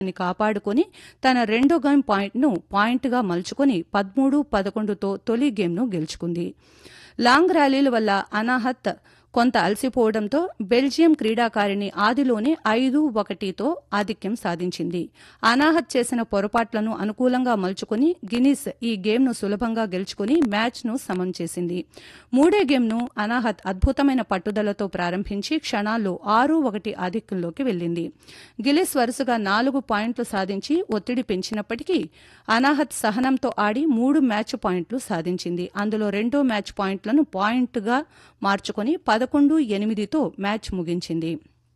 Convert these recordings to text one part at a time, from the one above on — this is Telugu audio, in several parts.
ని కాపాడుకొని తన రెండో గేమ్ పాయింట్ను పాయింట్గా మలుచుకొని పదమూడు పదకొండుతో తొలి గేమ్ను గెలుచుకుంది లాంగ్ ర్యాలీల వల్ల అనాహత్ కొంత అలసిపోవడంతో బెల్జియం క్రీడాకారిణి ఆదిలోనే ఐదు ఒకటితో ఆధిక్యం సాధించింది అనాహత్ చేసిన పొరపాట్లను అనుకూలంగా మలుచుకుని గిన్నిస్ ఈ గేమ్ను సులభంగా గెలుచుకుని మ్యాచ్ను సమం చేసింది మూడే గేమ్ను అనాహత్ అద్భుతమైన పట్టుదలతో ప్రారంభించి క్షణాల్లో ఆరు ఒకటి ఆధిక్యంలోకి వెళ్లింది గిలిస్ వరుసగా నాలుగు పాయింట్లు సాధించి ఒత్తిడి పెంచినప్పటికీ అనాహత్ సహనంతో ఆడి మూడు మ్యాచ్ పాయింట్లు సాధించింది అందులో రెండో మ్యాచ్ పాయింట్లను పాయింట్గా మార్చుకొని పదకొండు ఎనిమిదితో మ్యాచ్ ముగించింది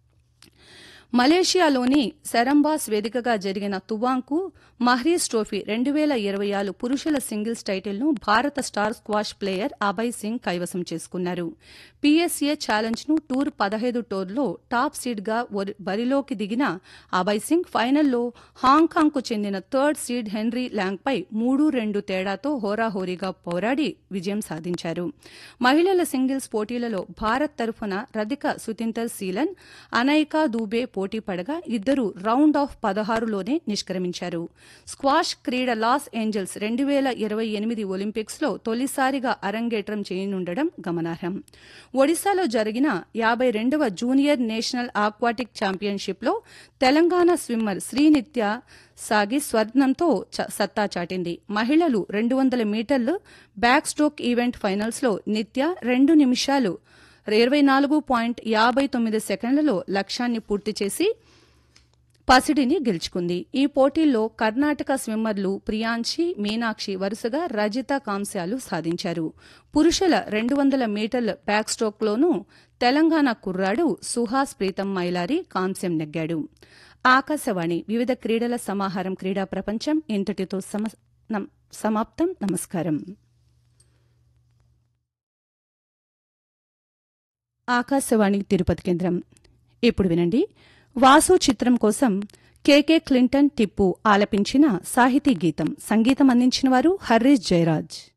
మలేషియాలోని సెరంబాస్ వేదికగా జరిగిన తువాంకు మహ్రీస్ ట్రోఫీ రెండు వేల ఇరవై ఆరు పురుషుల సింగిల్స్ టైటిల్ను భారత star squash player Abhay Singh కైవసం చేసుకున్నారు పీఎస్ఏ ఛాలెంజ్ను టూర్ పదహైదు టోర్లో టాప్ సీడ్గా ఒరి- బరిలోకి దిగిన అభయ్ సింగ్ ఫైనల్లో హాంకాంగ్కు చెందిన థర్డ్ సీడ్ హెన్రీ ల్యాంగ్పై మూడు రెండు తేడాతో హోరాహోరీగా పోరాడి విజయం సాధించారు మహిళల సింగిల్స్ పోటీలలో భారత్ తరఫున రధిక సుతింతర్ సీలన్ అనైకా దూబే పోటీ పడగా ఇద్దరు రౌండ్ ఆఫ్ పదహారులోనే నిష్క్రమించారు స్క్వాష్ క్రీడ లాస్ ఏంజల్స్ రెండు వేల ఇరవై ఎనిమిది ఒలింపిక్స్లో తొలిసారిగా అరంగేట్రం చేయనుండడం గమనార్హం ఒడిశాలో జరిగిన యాభై రెండవ జూనియర్ నేషనల్ ఆక్వాటిక్ ఛాంపియన్షిప్లో తెలంగాణ స్విమ్మర్ శ్రీనిత్య సాగి స్వర్ణంతో చ- సత్తా చాటింది మహిళలు రెండు వందల మీటర్లు బ్యాక్ స్ట్రోక్ ఈవెంట్ ఫైనల్స్లో నిత్య రెండు నిమిషాలు ఇరవై నాలుగు పాయింట్ యాభై తొమ్మిది సెకండ్లలో లక్ష్యాన్ని పూర్తి చేసి పసిడిని గెలుచుకుంది ఈ పోటీల్లో కర్ణాటక స్విమ్మర్లు ప్రియాంశి మీనాక్షి వరుసగా రజిత కాంస్యాలు సాధించారు పురుషుల రెండు వందల మీటర్ల బ్యాక్ స్ట్రోక్లోనూ తెలంగాణ కుర్రాడు సుహాస్ ప్రీతం మైలారి కాంస్యం నెగ్గాడు ఆకాశవాణి వివిధ క్రీడల సమాహారం క్రీడా ప్రపంచం ఇంతటితో సమ- నం- సమాప్తం నమస్కారం ఆకాశవాణి తిరుపతి కేంద్రం ఇప్పుడు వినండి వాసు చిత్రం కోసం కెకే క్లింటన్ టిప్పు ఆలపించిన సాహితీ గీతం సంగీతం అందించిన వారు హర్రీష్ జయరాజ్